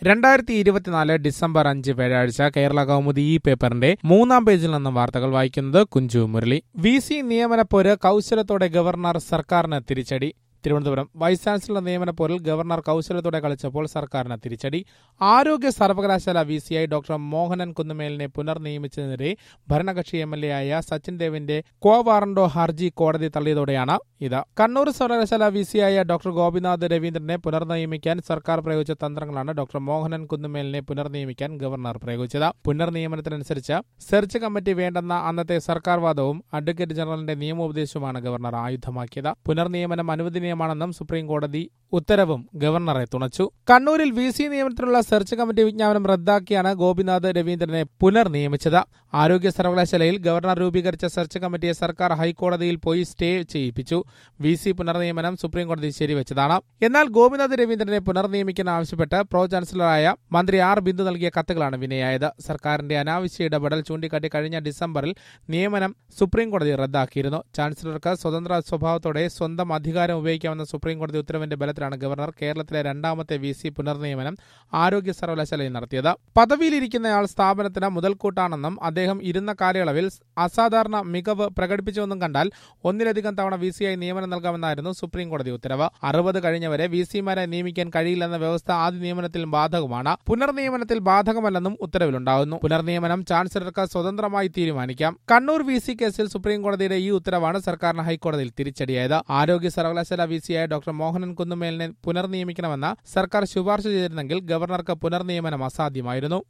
രണ്ടായിരത്തി ഇരുപത്തിനാല് ഡിസംബർ അഞ്ച് വ്യാഴാഴ്ച കേരള കൗമുദി ഈ പേപ്പറിന്റെ മൂന്നാം പേജിൽ നിന്നും വാർത്തകൾ വായിക്കുന്നത് കുഞ്ചു മുരളി വി സി നിയമനപ്പോര് കൗശലത്തോടെ ഗവർണർ സർക്കാരിന് തിരിച്ചടി തിരുവനന്തപുരം വൈസ് ചാൻസലർ നിയമന പോരിൽ ഗവർണർ കൗശലത്തോടെ കളിച്ചപ്പോൾ സർക്കാരിന് തിരിച്ചടി ആരോഗ്യ സർവകലാശാല വി സിയായി ഡോക്ടർ മോഹനൻ കുന്നുമേലിനെ പുനർനിയമിച്ചതിനെതിരെ ഭരണകക്ഷി എം എൽ എ ആയ സച്ചിൻ ദേവിന്റെ കോ വാറണ്ടോ ഹർജി കോടതി തള്ളിയതോടെയാണ് ഇത് കണ്ണൂർ സർവകലാശാല വി സിയായ ഡോക്ടർ ഗോപിനാഥ് രവീന്ദ്രനെ പുനർനിയമിക്കാൻ സർക്കാർ പ്രയോഗിച്ച തന്ത്രങ്ങളാണ് ഡോക്ടർ മോഹനൻ കുന്നുമേലിനെ പുനർനിയമിക്കാൻ ഗവർണർ പ്രയോഗിച്ചത് പുനർനിയമനത്തിനനുസരിച്ച് സെർച്ച് കമ്മിറ്റി വേണ്ടെന്ന അന്നത്തെ സർക്കാർ വാദവും അഡ്വക്കേറ്റ് ജനറലിന്റെ നിയമോപദേശവുമാണ് ഗവർണർ ആയുധമാക്കിയത് പുനർനിയമനം അനുവദനീയമാണെന്നും സുപ്രീം കോടതി ഉത്തരവും ഗവർണറെ തുണച്ചു കണ്ണൂരിൽ വി സി നിയമനത്തിനുള്ള സെർച്ച് കമ്മിറ്റി വിജ്ഞാപനം റദ്ദാക്കിയാണ് ഗോപിനാഥ് രവീന്ദ്രനെ പുനർനിയമിച്ചത് ആരോഗ്യ സർവകലാശാലയിൽ ഗവർണർ രൂപീകരിച്ച സെർച്ച് കമ്മിറ്റിയെ സർക്കാർ ഹൈക്കോടതിയിൽ പോയി സ്റ്റേ ചെയ്യിപ്പിച്ചു വി സി പുനർനിയമനം സുപ്രീം കോടതി ശരിവച്ചതാണ് എന്നാൽ ഗോപിനാഥ് രവീന്ദ്രനെ പുനർനിയമിക്കാൻ ആവശ്യപ്പെട്ട് പ്രോ ചാൻസലറായ മന്ത്രി ആർ ബിന്ദു നൽകിയ കത്തുകളാണ് വിനയായത് സർക്കാരിന്റെ അനാവശ്യ ഇടപെടൽ ചൂണ്ടിക്കാട്ടി കഴിഞ്ഞ ഡിസംബറിൽ നിയമനം സുപ്രീം കോടതി റദ്ദാക്കിയിരുന്നു ചാൻസലർക്ക് സ്വതന്ത്ര സ്വഭാവത്തോടെ സ്വന്തം അധികാരം ഉപയോഗിക്കാമെന്ന സുപ്രീം കോടതി ഉത്തരവിന്റെ ബലത്തിലാണ് ഗവർണർ കേരളത്തിലെ രണ്ടാമത്തെ വി സി പുനർനിയമനം ആരോഗ്യ സർവകലാശാലയിൽ നടത്തിയത് പദവിയിലിരിക്കുന്നയാൾ സ്ഥാപനത്തിന് മുതൽക്കൂട്ടാണെന്നും അദ്ദേഹം ഇരുന്ന കാലയളവിൽ അസാധാരണ മികവ് പ്രകടിപ്പിച്ചുവെന്നും കണ്ടാൽ ഒന്നിലധികം തവണ വി സിയായി നിയമനം നൽകാമെന്നായിരുന്നു സുപ്രീം കോടതി ഉത്തരവ് അറുപത് കഴിഞ്ഞവരെ വി സിമാരെ നിയമിക്കാൻ കഴിയില്ലെന്ന വ്യവസ്ഥ ആദ്യ നിയമനത്തിൽ ബാധകമാണ് പുനർനിയമനത്തിൽ ബാധകമല്ലെന്നും ഉത്തരവിലുണ്ടാകുന്നു പുനർനിയമനം ചാൻസലർക്ക് സ്വതന്ത്രമായി തീരുമാനിക്കാം കണ്ണൂർ വി സി കേസിൽ സുപ്രീം കോടതിയുടെ ഈ ഉത്തരവാണ് സർക്കാരിന് ഹൈക്കോടതിയിൽ തിരിച്ചടിയായത് ആരോഗ്യ സർവകലാശാല വി സിയായ ഡോക്ടർ മോഹനൻ കുന്നുമേലിനെ പുനർനിയമിക്കണമെന്ന സർക്കാർ ശുപാർശ ചെയ്തിരുന്നെങ്കിൽ ഗവർണർക്ക് പുനർനിയമനം അസാധ്യമായിരുന്നു